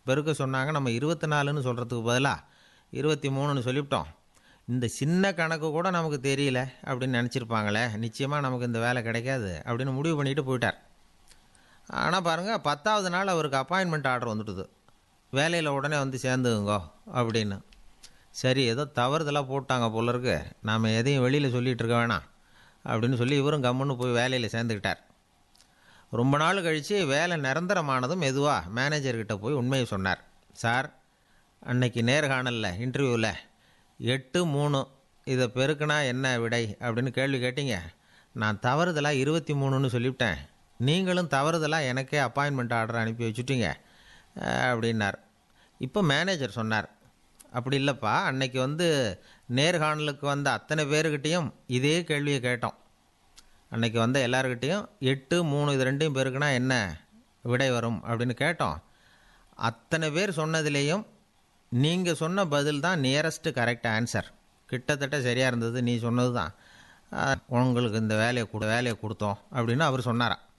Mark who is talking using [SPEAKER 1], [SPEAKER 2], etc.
[SPEAKER 1] பெருக்க சொன்னாங்க நம்ம இருபத்தி நாலுன்னு சொல்கிறதுக்கு பதிலாக இருபத்தி மூணுன்னு சொல்லிவிட்டோம் இந்த சின்ன கணக்கு கூட நமக்கு தெரியல அப்படின்னு நினச்சிருப்பாங்களே நிச்சயமாக நமக்கு இந்த வேலை கிடைக்காது அப்படின்னு முடிவு பண்ணிட்டு போயிட்டார் ஆனால் பாருங்கள் பத்தாவது நாள் அவருக்கு அப்பாயின்மெண்ட் ஆர்டர் வந்துட்டுது வேலையில் உடனே வந்து சேர்ந்துங்கோ அப்படின்னு சரி ஏதோ தவறுதலாக போட்டாங்க போல இருக்கு நாம் எதையும் வெளியில் சொல்லிகிட்டு இருக்க வேணாம் அப்படின்னு சொல்லி இவரும் கம்முன்னு போய் வேலையில் சேர்ந்துக்கிட்டார் ரொம்ப நாள் கழித்து வேலை நிரந்தரமானதும் மெதுவாக மேனேஜர்கிட்ட போய் உண்மையை சொன்னார் சார் அன்னைக்கு நேர்காணலில் இன்டர்வியூவில் எட்டு மூணு இதை பெருக்குனா என்ன விடை அப்படின்னு கேள்வி கேட்டீங்க நான் தவறுதலாக இருபத்தி மூணுன்னு சொல்லிவிட்டேன் நீங்களும் தவறுதலாக எனக்கே அப்பாயின்மெண்ட் ஆர்டர் அனுப்பி வச்சுட்டீங்க அஹ், அப்படின்னார் இப்போ மேனேஜர் சொன்னார் அப்படி இல்லைப்பா அன்னைக்கு வந்து நேர்காணலுக்கு வந்த அத்தனை பேருக்கிட்டேயும் இதே கேள்வியை கேட்டோம் அன்னைக்கு வந்த எல்லாருக்கிட்டேயும் எட்டு மூணு இது ரெண்டையும் பேருக்குனா என்ன விடை வரும் அப்படின்னு கேட்டோம் அத்தனை பேர் சொன்னதுலேயும் நீங்கள் சொன்ன பதில் தான் நியரஸ்ட் கரெக்ட் ஆன்சர் கிட்டத்தட்ட சரியாக இருந்தது நீ சொன்னது தான் உங்களுக்கு இந்த வேலையை கொடு வேலையை கொடுத்தோம் அப்படின்னு அவர் சொன்னாராம்